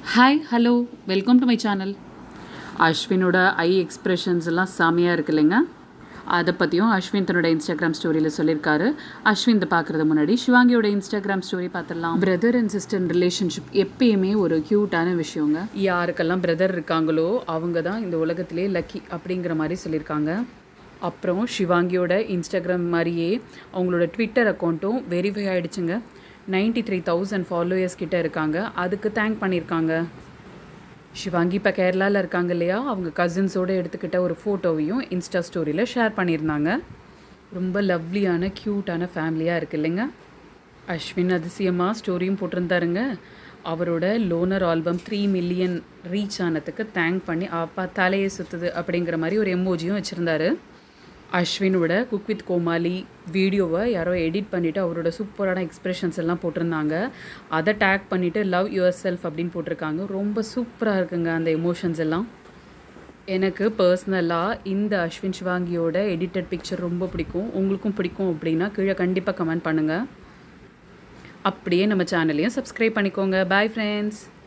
hi hello welcome to my channel அஸ்வினோட eye expressions எல்லாம் செமையாக இருக்கு இல்லைங்க அதை பற்றியும் அஸ்வின் தன்னோட இன்ஸ்டாகிராம் ஸ்டோரியில் சொல்லியிருக்காரு அஸ்வின் இதை பார்க்குறது முன்னாடி சிவாங்கியோட இன்ஸ்டாகிராம் ஸ்டோரி பார்த்துடலாம் பிரதர் அண்ட் சிஸ்டர் ரிலேஷன்ஷிப் எப்பயுமே ஒரு க்யூட்டான விஷயங்க யாருக்கெல்லாம் பிரதர் இருக்காங்களோ அவங்க தான் இந்த உலகத்திலே லக்கி அப்படிங்கிற மாதிரி சொல்லியிருக்காங்க அப்புறம் சிவாங்கியோட இன்ஸ்டாகிராம் மாதிரியே அவங்களோட ட்விட்டர் அக்கௌண்ட்டும் வெரிஃபை ஆகிடுச்சுங்க நைன்டி த்ரீ தௌசண்ட் ஃபாலோயர்ஸ் கிட்ட இருக்காங்க அதுக்கு தேங்க் பண்ணியிருக்காங்க சிவாங்கி இப்போ கேரளாவில் இருக்காங்க இல்லையா அவங்க கசின்ஸோடு எடுத்துக்கிட்ட ஒரு ஃபோட்டோவையும் இன்ஸ்டா ஸ்டோரியில் ஷேர் பண்ணியிருந்தாங்க ரொம்ப லவ்லியான க்யூட்டான ஃபேமிலியாக இருக்கு இல்லைங்க அஸ்வின் அதிசயமாக ஸ்டோரியும் போட்டிருந்தாருங்க அவரோட loner album three million reach ஆனதுக்கு தேங்க் பண்ணி அப்பா தலையை சுற்றுது அப்படிங்கிற மாதிரி ஒரு எமோஜியும் வச்சுருந்தாரு அஸ்வினோட குக் வித் கோமாளி வீடியோவை யாரோ எடிட் பண்ணிவிட்டு அவரோட சூப்பரான எக்ஸ்ப்ரெஷன்ஸ் எல்லாம் போட்டிருந்தாங்க அதை டேக் பண்ணிவிட்டு லவ் யுவர் செல்ஃப் அப்படின்னு போட்டிருக்காங்க ரொம்ப சூப்பராக இருக்குங்க அந்த எமோஷன்ஸ் எல்லாம் எனக்கு பர்சனலாக இந்த அஸ்வின் சிவாங்கியோட எடிட்டட் பிக்சர் ரொம்ப பிடிக்கும் உங்களுக்கும் பிடிக்கும் அப்படின்னா கீழே கண்டிப்பாக கமெண்ட் பண்ணுங்கள் அப்படியே நம்ம சேனலையும் சப்ஸ்கிரைப் பண்ணிக்கோங்க பாய் ஃப்ரெண்ட்ஸ்